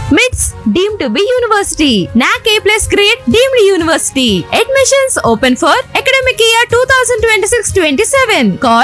MITS deemed to be university. NAC A plus grade deemed university. Admissions open for academic year 2026-27. Call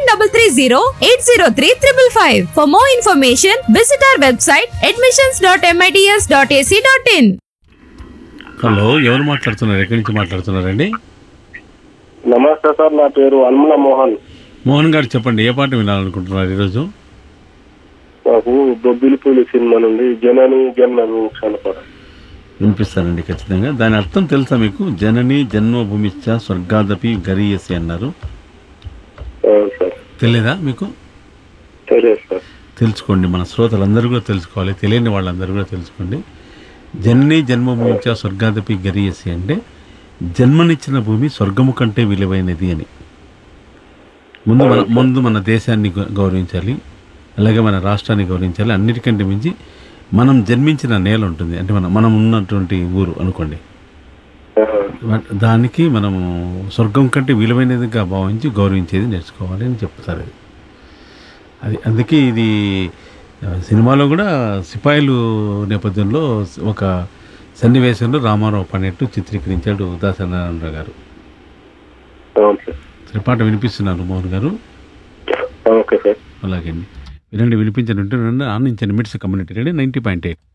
7330-803-555. For more information, visit our website admissions.mits.ac.in. Hello ఎవరు మాట్లాడుతున్నారు ఎక్కడి నుంచి మాట్లాడుతున్నారండి నమస్తే sir నా పేరు అన్ముల మోహన్ మోహన్ గారు చెప్పండి ఏ పాట వినాలనుకుంటున్నారు ఈరోజు నాకు బొబ్బిలిపూలి సినిమా నుండి జనని జన్మని చనిపోరా వినిపిస్తానండి ఖచ్చితంగా దాని అర్థం తెలుసా మీకు జనని జన్మభూమిశ్చ స్వర్గాదపి గరీయసి అన్నారు సార్ తెలియదా మీకు తెలియదు సార్ తెలుసుకోండి మన శ్రోతలందరూ కూడా తెలుసుకోవాలి తెలియని వాళ్ళందరూ కూడా తెలుసుకోండి జనని జన్మభూమిశ్చ స్వర్గాదపి గరీయసి అంటే జన్మనిచ్చిన భూమి స్వర్గము కంటే విలువైనది అని ముందు మన ముందు మన దేశాన్ని గౌ- గౌరవించాలి అలాగే మన రాష్ట్రాన్ని గౌరవించాలి అన్నిటికంటే మించి మనం జన్మించిన నేల ఉంటుంది అంటే మనం మనం ఉన్నటువంటి ఊరు అనుకోండి ఆహా. వా- దానికి మనము స్వర్గం కంటే విలువైనదిగా భావించి గౌరవించేది నేర్చుకోవాలి అని చెప్తారు అది అది అందుకే ఇది ఆ, సినిమాలో కూడా సిపాయిలు నేపథ్యంలో ఒక సన్నివేశంలో రామారావు పన్నెట్టు చిత్రీకరించాడు దాసనారాయణరావు గారు అవును సార్ సరే పాట వినిపిస్తున్నారు మోహన్ గారు ఓకే సార్ అలాగే అండి వినండి వినిపించండి ఆనందించండి MITS community radio ninety point eight